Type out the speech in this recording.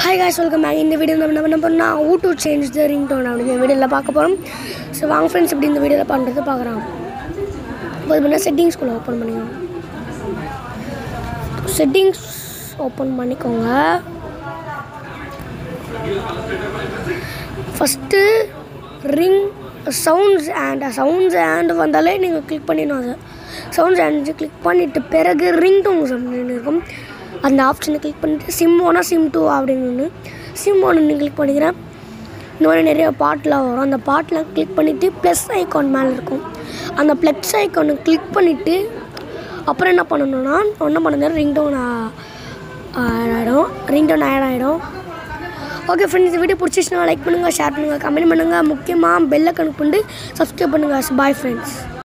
hi guys welcome back இந்த video நம்ம என்ன பண்ணால் how to change the ringtone அப்படிங்கிற வீடியோவில் பார்க்க போகிறோம் ஸோ வாங்க ஃப்ரெண்ட்ஸ் இப்படி இந்த வீடியோவில் பண்ணுறது பார்க்குறோம் இப்போ இது பண்ணால் செட்டிங்ஸ்குள்ளே ஓப்பன் பண்ணிக்கோங்க செட்டிங்ஸ் ஓப்பன் பண்ணிக்கோங்க first ring sounds and sounds and வந்தாலே நீங்கள் கிளிக் பண்ணிடணும் அதை சவுண்ட்ஸ் அண்ட் கிளிக் பண்ணிவிட்டு பிறகு ரிங் டோன்ஸ் அப்படின்னு இருக்கும் அந்த ஆப்ஷனை கிளிக் பண்ணிவிட்டு சிம் ஒன்னா சிம் டூ அப்படின்னு ஒன்று சிம் ஒன்று கிளிக் பண்ணிக்கிறேன் இந்த மாதிரி நிறைய பாட்டெலாம் வரும் அந்த பாட்டெலாம் கிளிக் பண்ணிவிட்டு ப்ளஸ் ஐக்கான் மேலே இருக்கும் அந்த ப்ளஸ் ஐக்கானை கிளிக் பண்ணிவிட்டு அப்புறம் என்ன பண்ணணும்னா ஒன்றும் பண்ண ரிங் டோன் ஆகிடும் ரிங் டோன் ஆட் ஆகிடும் ஓகே ஃப்ரெண்ட்ஸ் இந்த வீடியோ பிடிச்சிச்சுன்னா லைக் பண்ணுங்கள் ஷேர் பண்ணுங்கள் கமெண்ட் பண்ணுங்கள் முக்கியமாக பெல்லை கனெக்ட் பண்ணிட்டு சப்ஸ்கிரைப் பண்ணுங்கள் பாய் ஃப்ரெண்ட்ஸ்